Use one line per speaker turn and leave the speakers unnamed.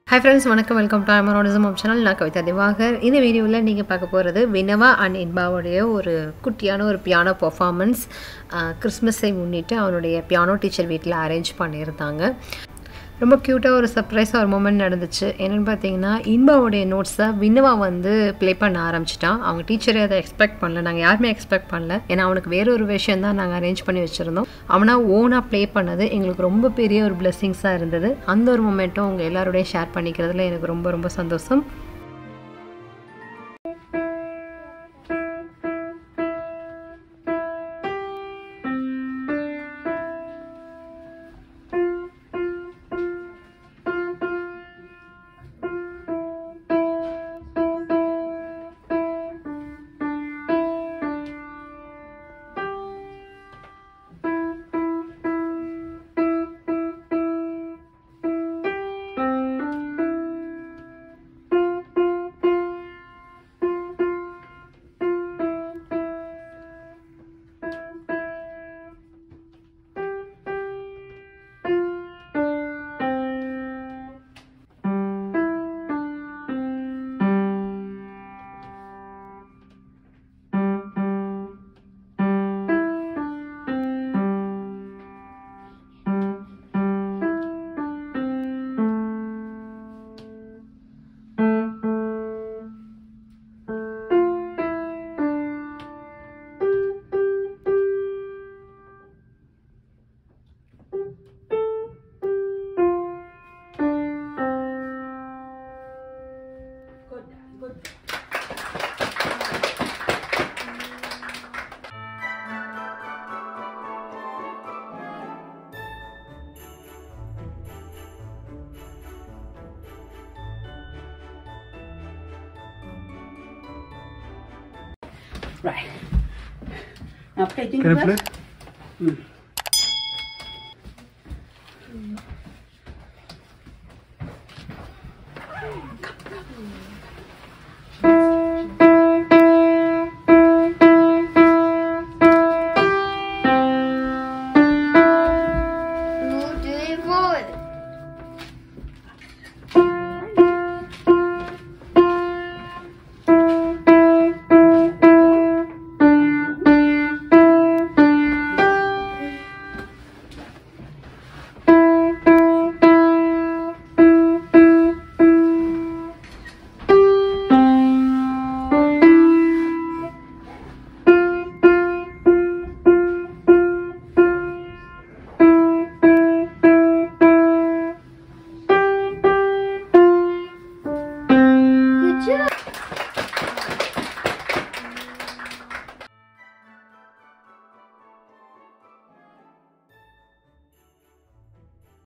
Hi friends வணக்கம் welcome to அமரோனிசம் of channel நான் கவிதா திவாகர் இந்த வீடியோவில் நீங்கள் பார்க்க போகிறது வினவா அண்ட் இன்பாவுடைய ஒரு குட்டியான ஒரு பியானோ பர்ஃபார்மன்ஸ் கிறிஸ்மஸை முன்னிட்டு அவனுடைய பியானோ டீச்சர் வீட்டில் அரேஞ்ச் பண்ணியிருந்தாங்க ரொம்ப க்யூட்டாக ஒரு சர்ப்ரைஸாக ஒரு மூமெண்ட் நடந்துச்சு என்னென்னு பார்த்தீங்கன்னா இன்பாவுடைய நோட்ஸை வினவா வந்து ப்ளே பண்ண ஆரம்பிச்சிட்டான் அவங்க டீச்சரே அதை எக்ஸ்பெக்ட் பண்ணல நாங்கள் யாருமே எக்ஸ்பெக்ட் பண்ணல ஏன்னா அவனுக்கு வேற ஒரு விஷயம் தான் நாங்கள் அரேஞ்ச் பண்ணி வச்சுருந்தோம் அவனா ஓனாக ப்ளே பண்ணது எங்களுக்கு ரொம்ப பெரிய ஒரு பிளெஸ்ஸிங்ஸாக இருந்தது அந்த ஒரு மூமெண்ட்டும் உங்கள் எல்லாரோடையும் ஷேர் பண்ணிக்கிறதுல எனக்கு ரொம்ப ரொம்ப சந்தோஷம்
Right. Now play
Can I
jingle
play?
bells.
Move to it forward. Good job.